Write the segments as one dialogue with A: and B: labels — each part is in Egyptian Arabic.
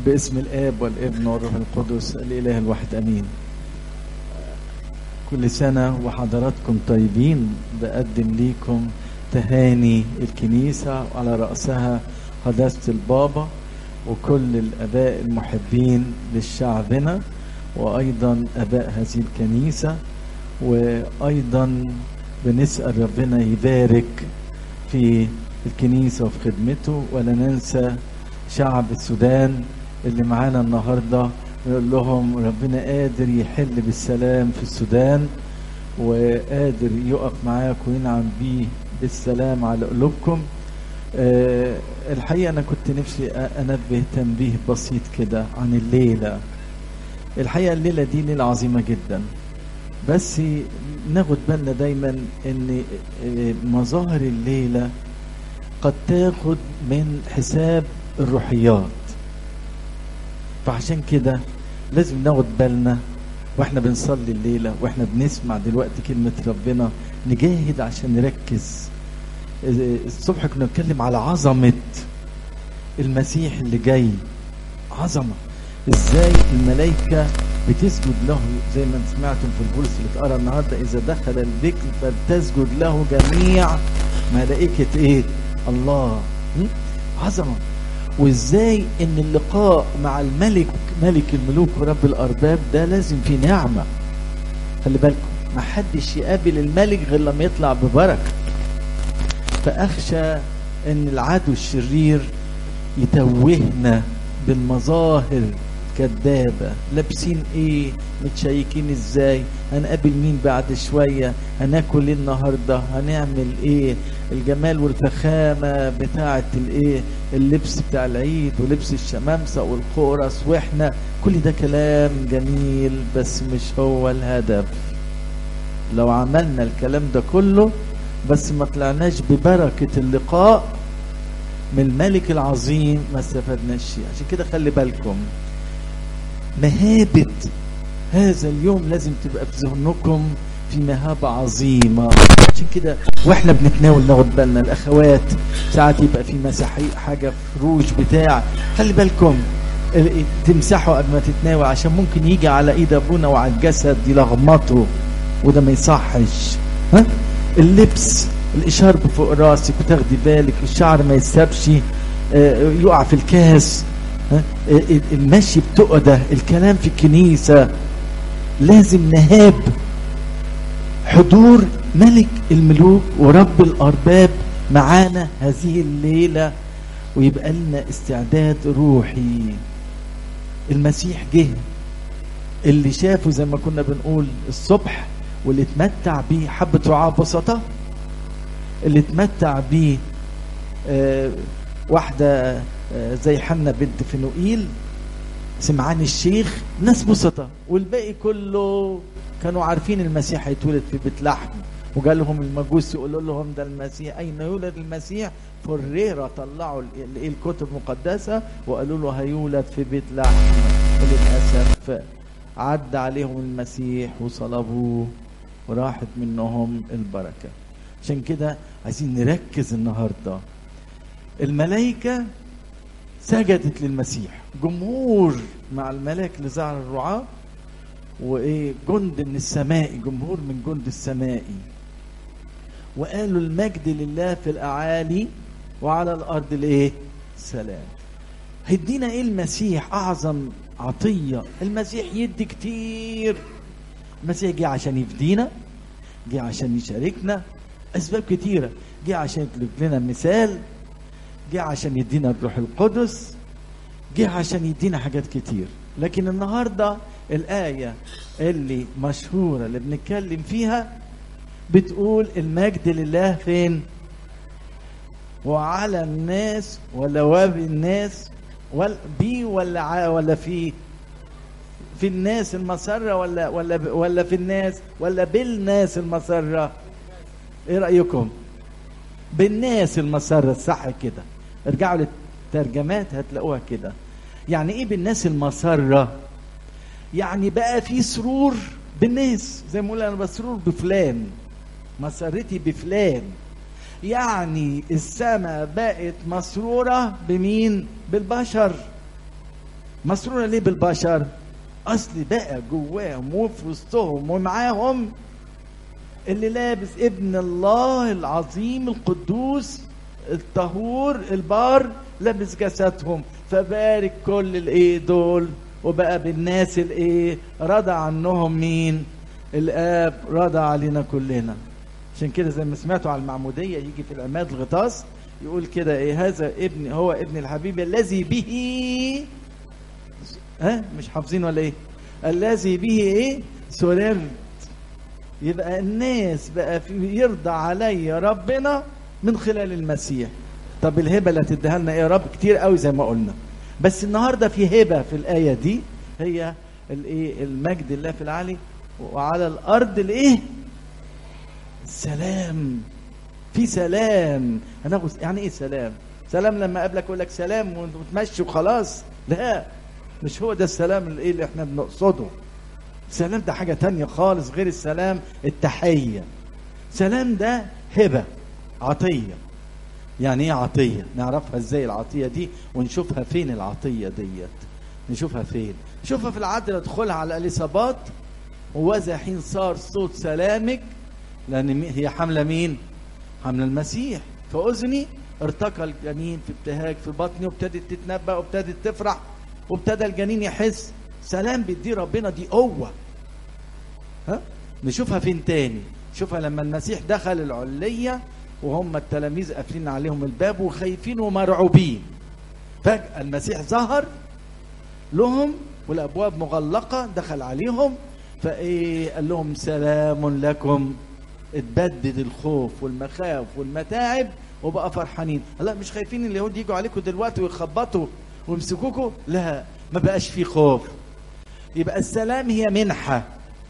A: باسم الاب والابن والروح القدس الاله الواحد امين كل سنه وحضراتكم طيبين بقدم ليكم تهاني الكنيسه وعلى راسها قداسه البابا وكل الاباء المحبين لشعبنا وايضا اباء هذه الكنيسه وايضا بنسال ربنا يبارك في الكنيسه وفي خدمته ولا ننسى شعب السودان اللي معانا النهارده نقول لهم ربنا قادر يحل بالسلام في السودان وقادر يقف معاك وينعم بيه بالسلام على قلوبكم أه الحقيقه انا كنت نفسي انبه تنبيه بسيط كده عن الليله الحقيقه الليله دي ليله عظيمه جدا بس ناخد بالنا دايما ان مظاهر الليله قد تاخد من حساب الروحيات فعشان كده لازم ناخد بالنا واحنا بنصلي الليله واحنا بنسمع دلوقتي كلمه ربنا نجاهد عشان نركز الصبح كنا بنتكلم على عظمه المسيح اللي جاي عظمه ازاي الملائكه بتسجد له زي ما سمعتم في البولس اللي اتقرا النهارده اذا دخل الذكر فلتسجد له جميع ملائكه ايه؟ الله عظمه وازاي ان اللقاء مع الملك ملك الملوك ورب الارباب ده لازم فيه نعمه خلي بالكم ما حدش يقابل الملك غير لما يطلع ببركه فاخشى ان العدو الشرير يتوهنا بالمظاهر كدابة لابسين ايه متشيكين ازاي هنقابل مين بعد شوية هناكل ايه النهاردة هنعمل ايه الجمال والفخامة بتاعة الايه اللبس بتاع العيد ولبس الشمامسة والقرص واحنا كل ده كلام جميل بس مش هو الهدف لو عملنا الكلام ده كله بس ما طلعناش ببركة اللقاء من الملك العظيم ما استفدناش شيء عشان كده خلي بالكم مهابة هذا اليوم لازم تبقى في ذهنكم في مهابة عظيمة عشان كده واحنا بنتناول ناخد بالنا الاخوات ساعات يبقى في مساحيق حاجة فروج بتاع خلي بالكم تمسحوا قبل ما تتناول عشان ممكن يجي على ايد ابونا وعلى الجسد يلخبطه وده ما يصحش ها اللبس الاشارب فوق راسك وتاخدي بالك الشعر ما يسابش يقع في الكاس المشي بتقده الكلام في الكنيسة لازم نهاب حضور ملك الملوك ورب الأرباب معانا هذه الليلة ويبقى لنا استعداد روحي المسيح جه اللي شافه زي ما كنا بنقول الصبح واللي اتمتع بيه حبة رعاة بسطة اللي اتمتع بيه آه واحدة زي حنا بنت فنوئيل سمعان الشيخ ناس بسطة والباقي كله كانوا عارفين المسيح هيتولد في بيت لحم وقال لهم المجوس يقولوا لهم ده المسيح اين يولد المسيح فريرة طلعوا الكتب المقدسة وقالوا له هيولد في بيت لحم وللأسف عدى عليهم المسيح وصلبوه وراحت منهم البركة عشان كده عايزين نركز النهارده الملائكة سجدت للمسيح جمهور مع الملاك لزعر الرعاة وايه جند من السماء جمهور من جند السمائي وقالوا المجد لله في الاعالي وعلى الارض الايه سلام هيدينا ايه المسيح اعظم عطيه المسيح يدي كتير المسيح جه عشان يفدينا جه عشان يشاركنا اسباب كتيره جه عشان يطلب لنا مثال جه عشان يدينا الروح القدس جه عشان يدينا حاجات كتير لكن النهارده الآية اللي مشهورة اللي بنتكلم فيها بتقول المجد لله فين وعلى الناس ولا واب الناس ولا بي ولا ولا في في الناس المسرة ولا ولا ولا في الناس ولا بالناس المسرة ايه رأيكم بالناس المسرة الصح كده ارجعوا للترجمات هتلاقوها كده يعني ايه بالناس المسرة يعني بقى في سرور بالناس زي ما اقول انا بسرور بفلان مسرتي بفلان يعني السماء بقت مسرورة بمين بالبشر مسرورة ليه بالبشر اصل بقى جواهم وفي وسطهم ومعاهم اللي لابس ابن الله العظيم القدوس الطهور البار لابس جسدهم فبارك كل الايه دول وبقى بالناس الايه رضى عنهم مين الاب رضى علينا كلنا عشان كده زي ما سمعتوا على المعموديه يجي في العماد الغطاس يقول كده ايه هذا ابن هو ابن الحبيب الذي به ها مش حافظين ولا ايه الذي به ايه سررت يبقى الناس بقى في يرضى علي ربنا من خلال المسيح طب الهبه اللي هتديها لنا ايه يا رب كتير قوي زي ما قلنا بس النهارده في هبه في الايه دي هي الايه المجد الله في العالي وعلى الارض الايه السلام في سلام هناخد يعني ايه سلام سلام لما اقابلك اقول لك سلام وتمشي وخلاص لا مش هو ده السلام اللي ايه اللي احنا بنقصده السلام ده حاجه تانية خالص غير السلام التحيه سلام ده هبه عطيه يعني ايه عطيه نعرفها ازاي العطيه دي ونشوفها فين العطيه ديت نشوفها فين نشوفها في العدل ادخلها على اليصابات ووذا حين صار صوت سلامك لان هي حامله مين حامله المسيح فاذني ارتقى الجنين في ابتهاج في بطني وابتدت تتنبأ وابتدت تفرح وابتدى الجنين يحس سلام بيديه ربنا دي قوه ها نشوفها فين تاني شوفها لما المسيح دخل العليه وهم التلاميذ قافلين عليهم الباب وخايفين ومرعوبين فجأة المسيح ظهر لهم والأبواب مغلقة دخل عليهم فإيه قال لهم سلام لكم اتبدد الخوف والمخاوف والمتاعب وبقى فرحانين لا مش خايفين اليهود يجوا عليكم دلوقتي ويخبطوا ويمسكوكوا لا ما بقاش في خوف يبقى السلام هي منحة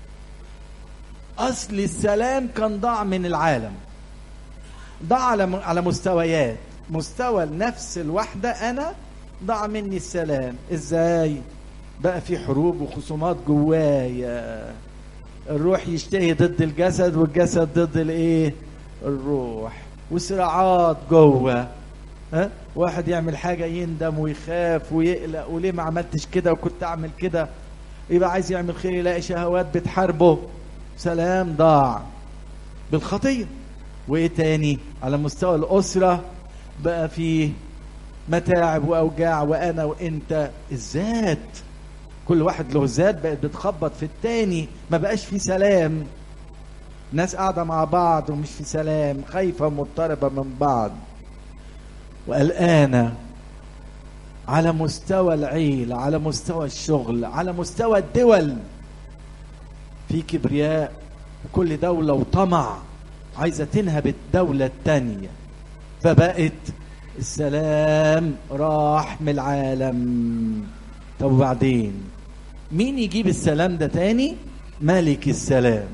A: أصل السلام كان ضاع من العالم ضاع على على مستويات مستوى النفس الواحدة أنا ضاع مني السلام إزاي بقى في حروب وخصومات جوايا الروح يشتهي ضد الجسد والجسد ضد الايه الروح وصراعات جوه ها واحد يعمل حاجه يندم ويخاف ويقلق وليه ما عملتش كده وكنت اعمل كده يبقى عايز يعمل خير يلاقي شهوات بتحاربه سلام ضاع بالخطيه وايه تاني على مستوى الاسره بقى فيه متاعب واوجاع وانا وانت الذات كل واحد له ذات بقت بتخبط في التاني ما بقاش في سلام ناس قاعده مع بعض ومش في سلام خايفه مضطربه من بعض وقلقانه على مستوى العيله على مستوى الشغل على مستوى الدول في كبرياء وكل دوله وطمع عايزه تنهب الدوله التانيه فبقت السلام راح من العالم طب وبعدين مين يجيب السلام ده تاني ملك السلام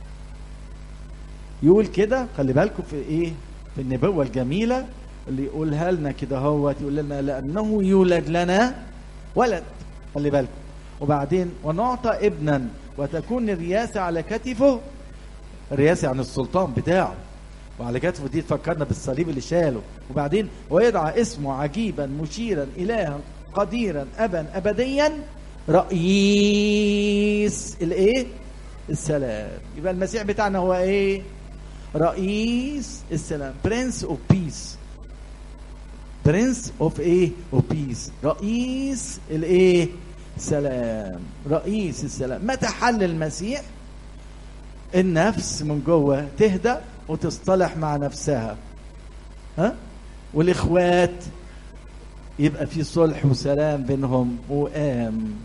A: يقول كده خلي بالكم في ايه في النبوة الجميلة اللي يقولها لنا كده هو يقول لنا لأنه يولد لنا ولد خلي بالكم وبعدين ونعطى ابنا وتكون الرياسة على كتفه الرياسة عن السلطان بتاعه وعلى كتفه دي تفكرنا بالصليب اللي شاله وبعدين ويدعى اسمه عجيبا مشيرا إلها قديرا أبا أبديا رئيس الايه السلام يبقى المسيح بتاعنا هو ايه رئيس السلام برنس اوف بيس برنس اوف ايه اوف بيس رئيس الايه سلام رئيس السلام متى حل المسيح النفس من جوه تهدى وتصطلح مع نفسها ها والاخوات يبقى في صلح وسلام بينهم وقام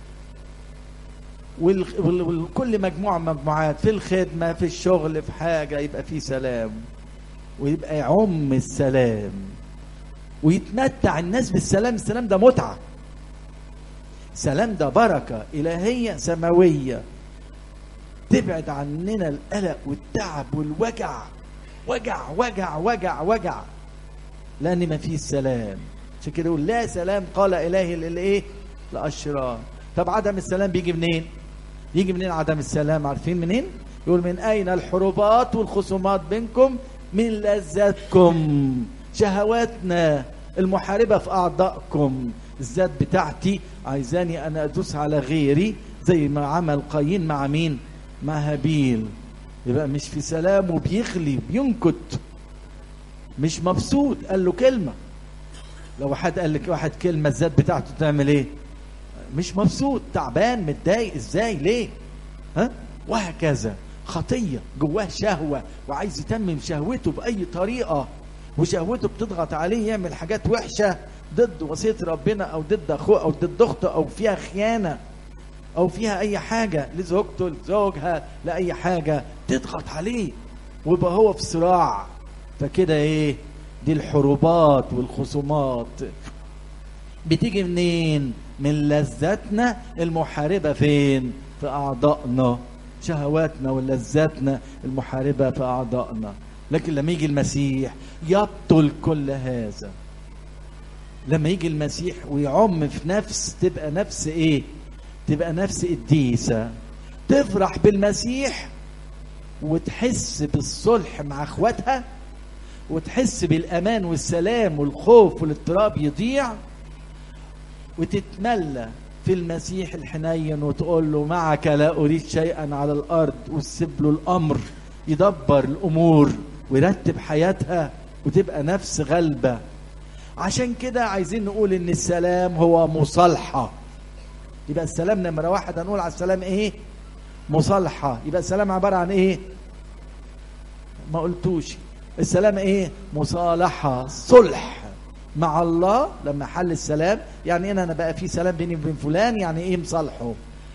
A: وكل مجموعة مجموعات في الخدمة في الشغل في حاجة يبقى في سلام ويبقى يعم السلام ويتمتع الناس بالسلام السلام ده متعة سلام ده بركة إلهية سماوية تبعد عننا القلق والتعب والوجع وجع وجع وجع وجع لأن ما فيه السلام عشان كده يقول لا سلام قال إلهي للإيه؟ لأشرار طب عدم السلام بيجي منين؟ يجي منين عدم السلام عارفين منين؟ يقول من أين الحروبات والخصومات بينكم من لذاتكم شهواتنا المحاربة في أعضائكم الذات بتاعتي عايزاني انا ادوس على غيري زي ما عمل قايين مع مين مع هابيل يبقى مش في سلام وبيغلي بينكت مش مبسوط قال له كلمه لو حد قال لك واحد كلمه الذات بتاعته تعمل ايه مش مبسوط تعبان متضايق ازاي ليه ها وهكذا خطيه جواه شهوه وعايز يتمم شهوته باي طريقه وشهوته بتضغط عليه يعمل حاجات وحشه ضد وصيه ربنا او ضد اخوه او ضد اخته او فيها خيانه او فيها اي حاجه لزوجته لزوجها لاي حاجه تضغط عليه ويبقى هو في صراع فكده ايه دي الحروبات والخصومات بتيجي منين من لذاتنا المحاربه فين في اعضائنا شهواتنا ولذاتنا المحاربه في اعضائنا لكن لما يجي المسيح يبطل كل هذا لما يجي المسيح ويعم في نفس تبقى نفس ايه تبقى نفس قديسه تفرح بالمسيح وتحس بالصلح مع اخواتها وتحس بالامان والسلام والخوف والاضطراب يضيع وتتملى في المسيح الحنين وتقول له معك لا اريد شيئا على الارض وتسيب له الامر يدبر الامور ويرتب حياتها وتبقى نفس غلبه عشان كده عايزين نقول ان السلام هو مصالحه يبقى السلام نمره واحد هنقول على السلام ايه مصالحه يبقى السلام عباره عن ايه ما قلتوش السلام ايه مصالحه صلح مع الله لما حل السلام يعني انا انا بقى في سلام بيني وبين فلان يعني ايه مصالحه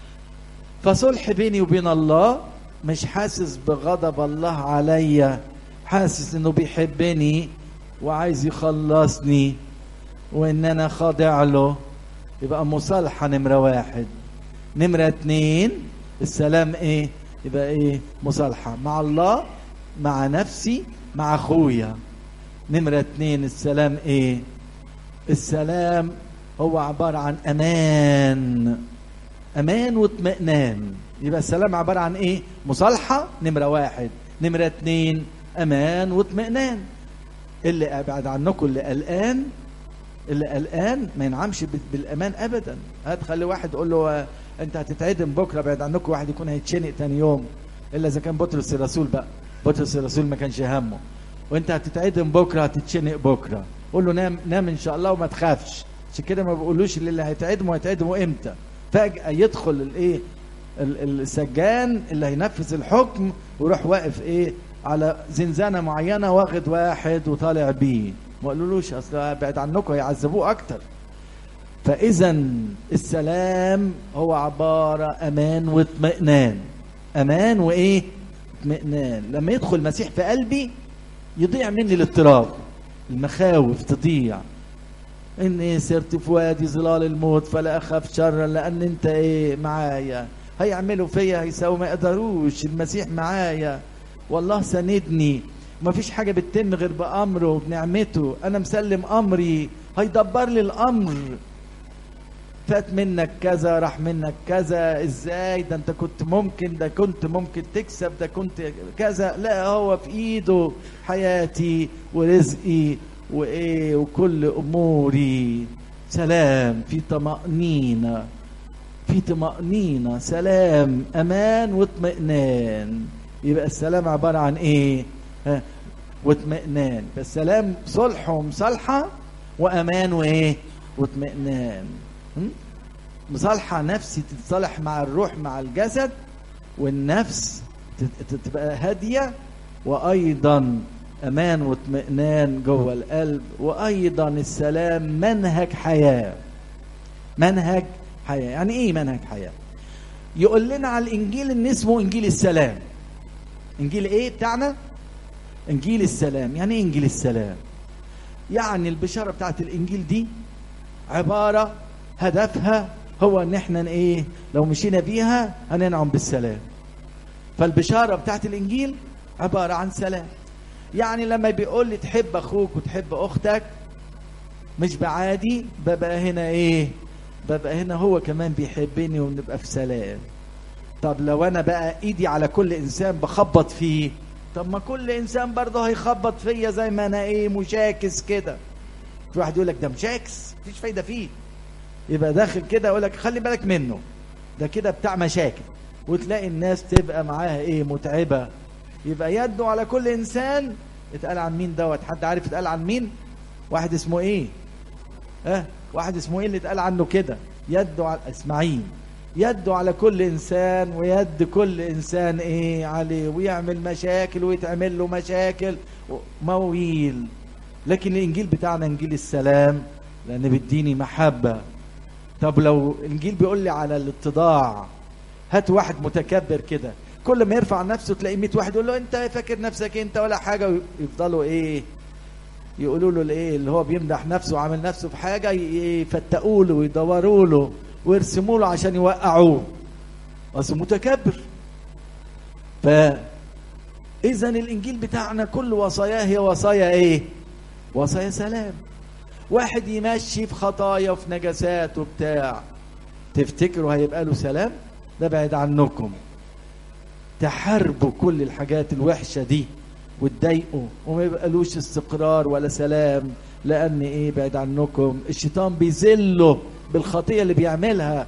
A: فصلح بيني وبين الله مش حاسس بغضب الله عليا حاسس انه بيحبني وعايز يخلصني وان انا خاضع له يبقى مصالحة نمرة واحد نمرة اتنين السلام ايه يبقى ايه مصالحة مع الله مع نفسي مع اخويا نمرة اتنين السلام ايه السلام هو عبارة عن امان امان واطمئنان يبقى السلام عبارة عن ايه مصالحة نمرة واحد نمرة اتنين امان واطمئنان اللي ابعد عنكم اللي قلقان اللي قلقان ما ينعمش بالامان ابدا هتخلي واحد يقول له انت هتتعدم بكره بعد عنكم واحد يكون هيتشنق تاني يوم الا اذا كان بطرس الرسول بقى بطرس الرسول ما كانش همه وانت هتتعدم بكره هتتشنق بكره قول له نام نام ان شاء الله وما تخافش عشان كده ما بيقولوش اللي هيتعدموا هيتعدموا امتى فجاه يدخل الايه السجان اللي هينفذ الحكم ويروح واقف ايه على زنزانه معينه واخد واحد وطالع بيه ما قالولوش اصل بعد عنكم هيعذبوه اكتر فاذا السلام هو عباره امان واطمئنان امان وايه اطمئنان لما يدخل المسيح في قلبي يضيع مني الاضطراب المخاوف تضيع اني سرت في وادي ظلال الموت فلا اخاف شرا لان انت ايه معايا هيعملوا فيا هيساووا ما يقدروش المسيح معايا والله ساندني ما فيش حاجة بتتم غير بأمره وبنعمته أنا مسلم أمري هيدبر لي الأمر فات منك كذا راح منك كذا ازاي ده انت كنت ممكن ده كنت ممكن تكسب ده كنت كذا لا هو في ايده حياتي ورزقي وايه وكل اموري سلام في طمأنينة في طمأنينة سلام امان واطمئنان يبقى السلام عبارة عن ايه ها واطمئنان فالسلام صلح ومصالحة وأمان وإيه واطمئنان مصالحة نفسي تتصالح مع الروح مع الجسد والنفس تبقى هادية وأيضا أمان واطمئنان جوه القلب وأيضا السلام منهج حياة منهج حياة يعني إيه منهج حياة يقول لنا على الإنجيل إن اسمه إنجيل السلام إنجيل إيه بتاعنا انجيل السلام يعني ايه انجيل السلام يعني البشاره بتاعت الانجيل دي عباره هدفها هو ان احنا ايه لو مشينا بيها هننعم بالسلام فالبشاره بتاعت الانجيل عباره عن سلام يعني لما بيقول لي تحب اخوك وتحب اختك مش بعادي ببقى هنا ايه ببقى هنا هو كمان بيحبني ونبقى في سلام طب لو انا بقى ايدي على كل انسان بخبط فيه طب ما كل انسان برضه هيخبط فيا زي ما انا ايه مشاكس كده في واحد يقول لك ده مشاكس مفيش فايده فيه يبقى داخل كده يقول لك خلي بالك منه ده كده بتاع مشاكل وتلاقي الناس تبقى معاها ايه متعبه يبقى يده على كل انسان اتقال عن مين دوت حد عارف اتقال عن مين واحد اسمه ايه ها أه؟ واحد اسمه ايه اللي اتقال عنه كده يده على اسماعيل يده على كل انسان ويد كل انسان ايه عليه ويعمل مشاكل ويتعمل له مشاكل مويل لكن الانجيل بتاعنا انجيل السلام لان بيديني محبه طب لو الانجيل بيقول لي على الاتضاع هات واحد متكبر كده كل ما يرفع نفسه تلاقي 100 واحد يقول له انت فاكر نفسك انت ولا حاجه ويفضلوا ايه يقولوا له الايه اللي هو بيمدح نفسه وعامل نفسه في حاجه يفتقوا له ويدوروا له ويرسموا له عشان يوقعوه اصل متكبر ف اذا الانجيل بتاعنا كل وصاياه هي وصايا ايه وصايا سلام واحد يمشي في خطايا وفي نجاسات وبتاع تفتكروا هيبقى له سلام ده بعد عنكم تحاربوا كل الحاجات الوحشه دي وتضايقوا وما يبقالوش استقرار ولا سلام لان ايه بعد عنكم الشيطان بيذله بالخطيه اللي بيعملها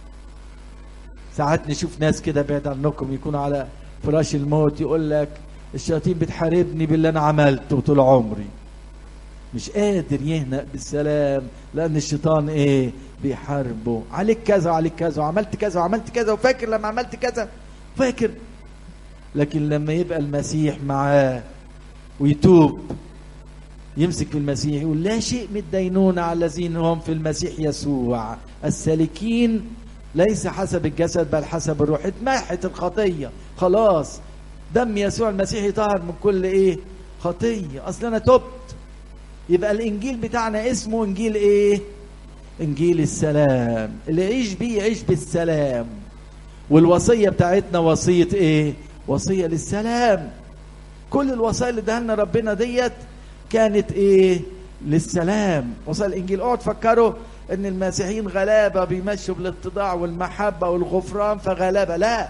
A: ساعات نشوف ناس كده بعد عنكم يكونوا على فراش الموت يقول لك الشياطين بتحاربني باللي انا عملته طول عمري مش قادر يهنأ بالسلام لان الشيطان ايه بيحاربه عليك كذا وعليك كذا وعملت كذا وعملت كذا وفاكر لما عملت كذا فاكر لكن لما يبقى المسيح معاه ويتوب يمسك في المسيح يقول لا شيء من الدينونة على الذين هم في المسيح يسوع السالكين ليس حسب الجسد بل حسب الروح اتمحت الخطية خلاص دم يسوع المسيح يطهر من كل ايه خطية اصل انا تبت يبقى الانجيل بتاعنا اسمه انجيل ايه انجيل السلام اللي يعيش بيه يعيش بالسلام والوصية بتاعتنا وصية ايه وصية للسلام كل الوصايا اللي اداها ربنا ديت كانت ايه للسلام وصايا الانجيل اقعد فكروا ان المسيحيين غلابه بيمشوا بالاتضاع والمحبه والغفران فغلابه لا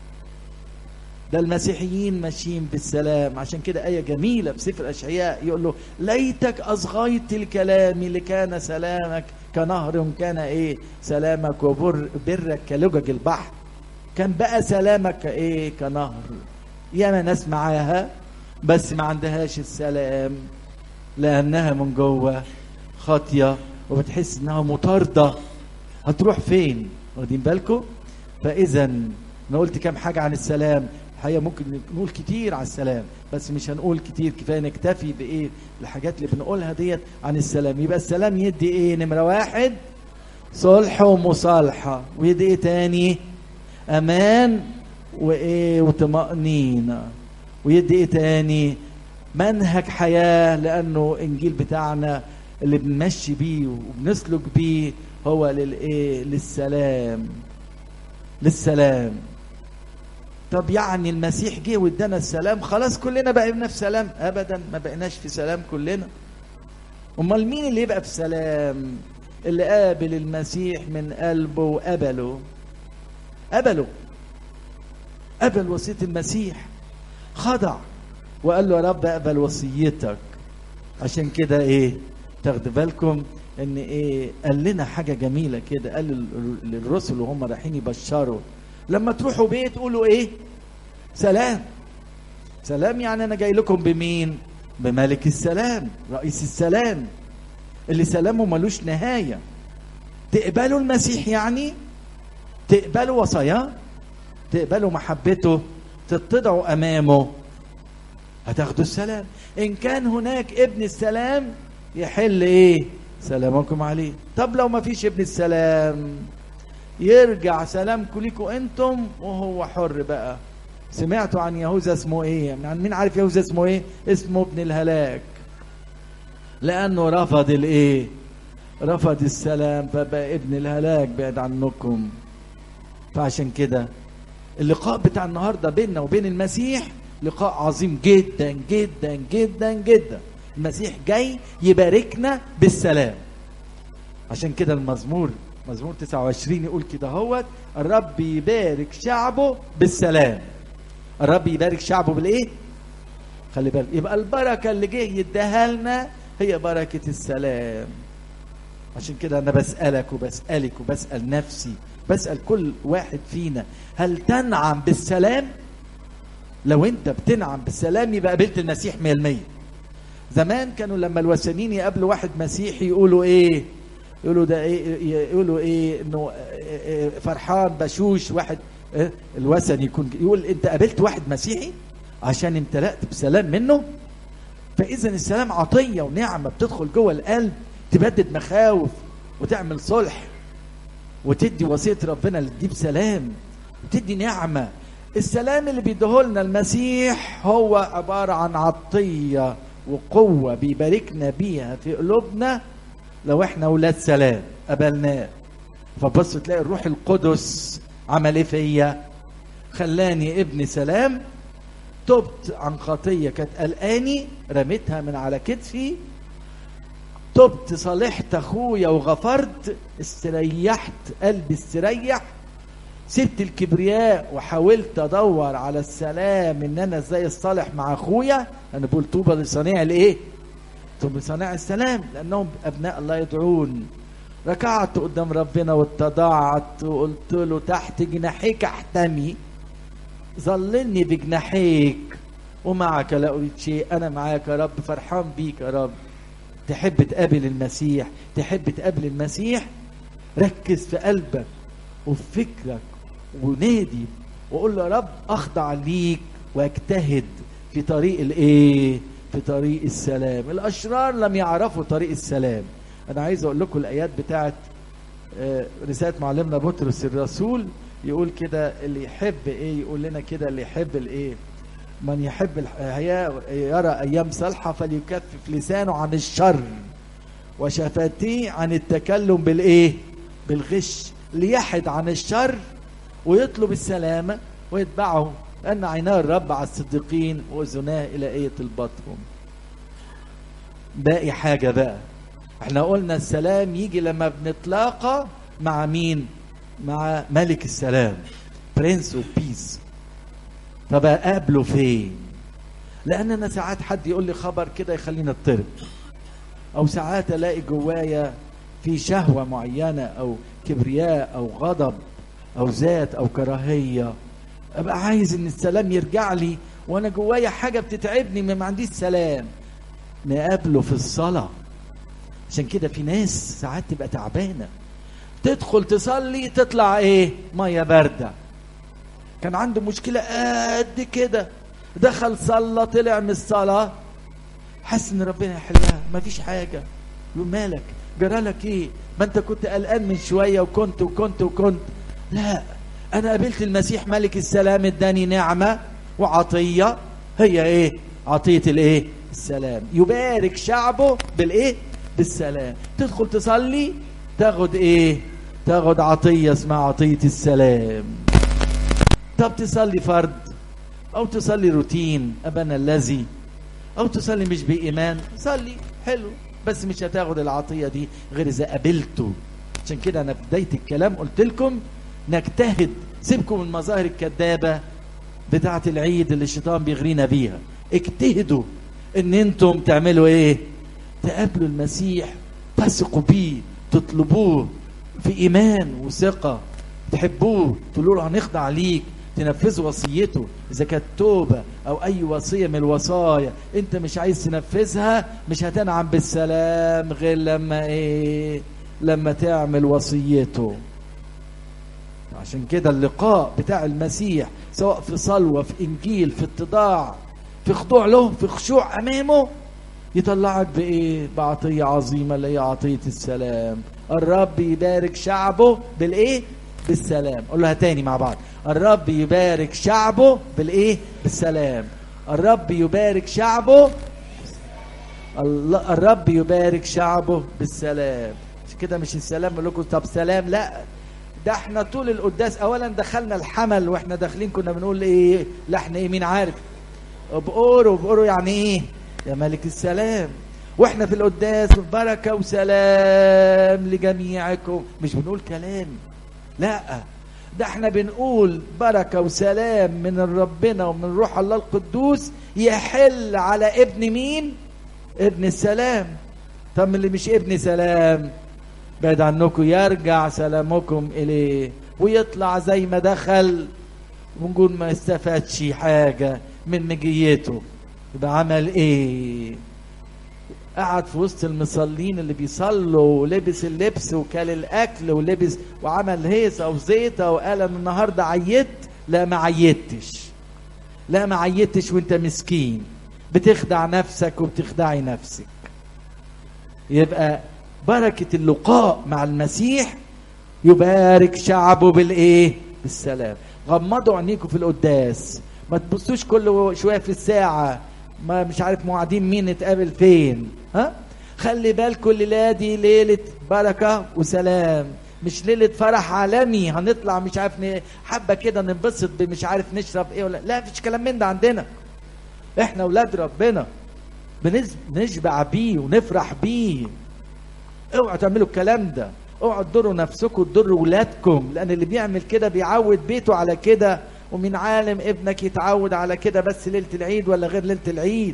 A: ده المسيحيين ماشيين بالسلام عشان كده آية جميلة في سفر أشعياء يقول له ليتك أصغيت الكلام لكان سلامك كنهر كان إيه سلامك وبرك كلجج البحر كان بقى سلامك ايه كنهر ياما ناس معاها بس ما عندهاش السلام لانها من جوه خاطيه وبتحس انها مطارده هتروح فين واخدين بالكم فاذا انا قلت كام حاجه عن السلام الحقيقه ممكن نقول كتير على السلام بس مش هنقول كتير كفايه نكتفي بايه الحاجات اللي بنقولها ديت عن السلام يبقى السلام يدي ايه نمره واحد صلح ومصالحه ويدي ايه تاني امان وايه وطمأنينة ويدي ايه تاني منهج حياة لانه انجيل بتاعنا اللي بنمشي بيه وبنسلك بيه هو للايه للسلام للسلام طب يعني المسيح جه وادانا السلام خلاص كلنا بقينا في سلام ابدا ما بقيناش في سلام كلنا امال مين اللي يبقى في سلام اللي قابل المسيح من قلبه وقبله قبله قبل وصية المسيح خضع وقال له يا رب اقبل وصيتك عشان كده ايه تاخدوا بالكم ان ايه قال لنا حاجه جميله كده قال للرسل وهم رايحين يبشروا لما تروحوا بيت قولوا ايه سلام سلام يعني انا جاي لكم بمين بملك السلام رئيس السلام اللي سلامه ملوش نهايه تقبلوا المسيح يعني تقبلوا وصاياه تقبلوا محبته تتضعوا امامه هتاخدوا السلام ان كان هناك ابن السلام يحل ايه سلامكم عليه طب لو ما فيش ابن السلام يرجع سلامكم ليكم انتم وهو حر بقى سمعتوا عن يهوذا اسمه ايه يعني مين عارف يهوذا اسمه ايه اسمه ابن الهلاك لانه رفض الايه رفض السلام فبقى ابن الهلاك بعد عنكم فعشان كده اللقاء بتاع النهارده بيننا وبين المسيح لقاء عظيم جدا جدا جدا جدا المسيح جاي يباركنا بالسلام عشان كده المزمور مزمور 29 يقول كده هوت الرب يبارك شعبه بالسلام الرب يبارك شعبه بالايه خلي بالك يبقى البركه اللي جه يديها لنا هي بركه السلام عشان كده انا بسالك وبسالك وبسال نفسي بسال كل واحد فينا هل تنعم بالسلام لو انت بتنعم بالسلام يبقى قابلت المسيح 100% زمان كانوا لما الوثنيين يقابلوا واحد مسيحي يقولوا ايه يقولوا ده ايه يقولوا ايه انه فرحان بشوش واحد إيه الوثني يكون يقول انت قابلت واحد مسيحي عشان امتلأت بسلام منه فاذا السلام عطيه ونعمه بتدخل جوه القلب تبدد مخاوف وتعمل صلح وتدي وصيه ربنا اللي تجيب سلام وتدي نعمه السلام اللي بيديهولنا المسيح هو عباره عن عطيه وقوه بيباركنا بيها في قلوبنا لو احنا اولاد سلام قبلناه فبص تلاقي الروح القدس عمل ايه فيا خلاني ابن سلام تبت عن خطيه كانت قلقاني رميتها من على كتفي تبت صالحت اخويا وغفرت استريحت قلبي استريح سبت الكبرياء وحاولت ادور على السلام ان انا ازاي اصطلح مع اخويا انا بقول طوبى لصانع الايه طوبى لصانع السلام لانهم ابناء الله يدعون ركعت قدام ربنا واتضعت وقلت له تحت جناحيك احتمي ظللني بجناحيك ومعك لا اريد شيء انا معاك يا رب فرحان بيك يا رب تحب تقابل المسيح تحب تقابل المسيح ركز في قلبك وفي فكرك ونادي وقول له يا رب اخضع ليك واجتهد في طريق الايه في طريق السلام الاشرار لم يعرفوا طريق السلام انا عايز اقول لكم الايات بتاعت رساله معلمنا بطرس الرسول يقول كده اللي يحب ايه يقول لنا كده اللي يحب الايه من يحب الحياة يرى أيام صالحة فليكفف لسانه عن الشر وشفتيه عن التكلم بالإيه؟ بالغش ليحد عن الشر ويطلب السلامة ويتبعه لأن عيناه الرب على الصديقين وأذناه إلى إيه طلبتهم باقي حاجة بقى احنا قلنا السلام يجي لما بنتلاقى مع مين مع ملك السلام برنس اوف بيس طب اقابله فين لان انا ساعات حد يقول لي خبر كده يخليني اضطرب او ساعات الاقي جوايا في شهوه معينه او كبرياء او غضب او ذات او كراهيه ابقى عايز ان السلام يرجع لي وانا جوايا حاجه بتتعبني ما عنديش سلام نقابله في الصلاه عشان كده في ناس ساعات تبقى تعبانه تدخل تصلي تطلع ايه ميه بارده كان عنده مشكله قد كده دخل صلى طلع من الصلاه حس ان ربنا يحلها مفيش حاجه يقول مالك جرى لك ايه ما انت كنت قلقان من شويه وكنت وكنت وكنت لا انا قابلت المسيح ملك السلام اداني نعمه وعطيه هي ايه عطيه الايه السلام يبارك شعبه بالايه بالسلام تدخل تصلي تاخد ايه تاخد عطيه اسمها عطيه السلام طب تصلي فرض او تصلي روتين ابانا الذي او تصلي مش بايمان صلي حلو بس مش هتاخد العطيه دي غير اذا قابلته عشان كده انا في بدايه الكلام قلت لكم نجتهد سيبكم من المظاهر الكذابه بتاعه العيد اللي الشيطان بيغرينا بيها اجتهدوا ان انتم تعملوا ايه تقابلوا المسيح تثقوا بيه تطلبوه في ايمان وثقه تحبوه تقولوا له هنخضع ليك تنفذوا وصيته اذا كانت توبه او اي وصيه من الوصايا انت مش عايز تنفذها مش هتنعم بالسلام غير لما ايه لما تعمل وصيته عشان كده اللقاء بتاع المسيح سواء في صلوه في انجيل في اتضاع في خضوع له في خشوع امامه يطلعك بايه بعطيه عظيمه اللي هي عطيه السلام الرب يبارك شعبه بالايه بالسلام قول تاني مع بعض الرب يبارك شعبه بالايه بالسلام الرب يبارك شعبه الله الرب يبارك شعبه بالسلام مش كده مش السلام بقول لكم طب سلام لا ده احنا طول القداس اولا دخلنا الحمل واحنا داخلين كنا بنقول ايه لحن ايه مين عارف بقوروا بقوروا يعني ايه يا ملك السلام واحنا في القداس بركه وسلام لجميعكم مش بنقول كلام لا ده احنا بنقول بركة وسلام من ربنا ومن روح الله القدوس يحل على ابن مين ابن السلام طب اللي مش ابن سلام بعد عنكم يرجع سلامكم اليه ويطلع زي ما دخل ونقول ما استفادش حاجه من مجيته يبقى عمل ايه قعد في وسط المصلين اللي بيصلوا ولبس اللبس وكل الاكل ولبس وعمل هيصه وزيطه وقال انا النهارده عيت لا ما عيتش لا ما عيتش وانت مسكين بتخدع نفسك وبتخدعي نفسك يبقى بركة اللقاء مع المسيح يبارك شعبه بالايه بالسلام غمضوا عينيكم في القداس ما تبصوش كل شويه في الساعه ما مش عارف موعدين مين نتقابل فين ها خلي بالكم الليله دي ليله بركه وسلام مش ليله فرح عالمي هنطلع مش عارف ن- حبه كده ننبسط بمش عارف نشرب ايه ولا لا مفيش كلام من ده عندنا احنا اولاد ربنا بنز- بنشبع بيه ونفرح بيه اوعوا تعملوا الكلام ده اوعوا تضروا نفسكم تضروا ولادكم لان اللي بيعمل كده بيعود بيته على كده ومن عالم ابنك يتعود على كده بس ليله العيد ولا غير ليله العيد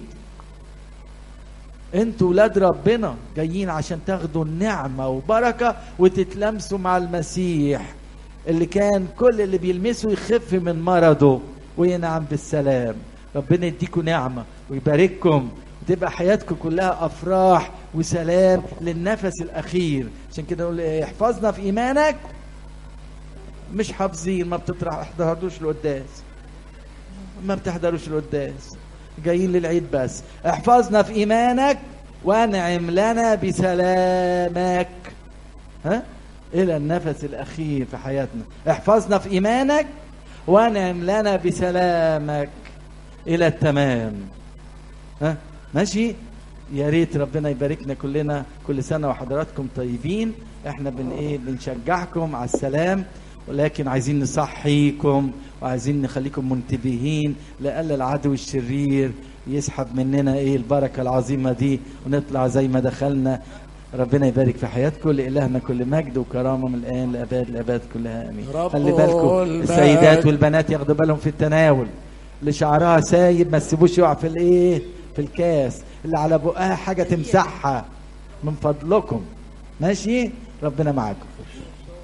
A: انتوا ولاد ربنا جايين عشان تاخدوا النعمه وبركه وتتلمسوا مع المسيح اللي كان كل اللي بيلمسه يخف من مرضه وينعم بالسلام ربنا يديكم نعمه ويبارككم وتبقى حياتكم كلها افراح وسلام للنفس الاخير عشان كده نقول إيه، احفظنا في ايمانك مش حافظين ما بتحضروش القداس ما بتحضروش القداس جايين للعيد بس احفظنا في ايمانك وانعم لنا بسلامك ها الى النفس الاخير في حياتنا احفظنا في ايمانك وانعم لنا بسلامك الى التمام ها ماشي يا ريت ربنا يباركنا كلنا كل سنه وحضراتكم طيبين احنا بن ايه بنشجعكم على السلام ولكن عايزين نصحيكم وعايزين نخليكم منتبهين لألا العدو الشرير يسحب مننا ايه البركه العظيمه دي ونطلع زي ما دخلنا ربنا يبارك في حياتكم لإلهنا كل مجد وكرامة من الآن لأباد الأباد كلها آمين
B: رب
A: خلي بالكم
B: المجد.
A: السيدات والبنات ياخدوا بالهم في التناول اللي شعرها سايب ما تسيبوش يقع في الايه في الكاس اللي على بقها حاجة تمسحها من فضلكم ماشي ربنا معاكم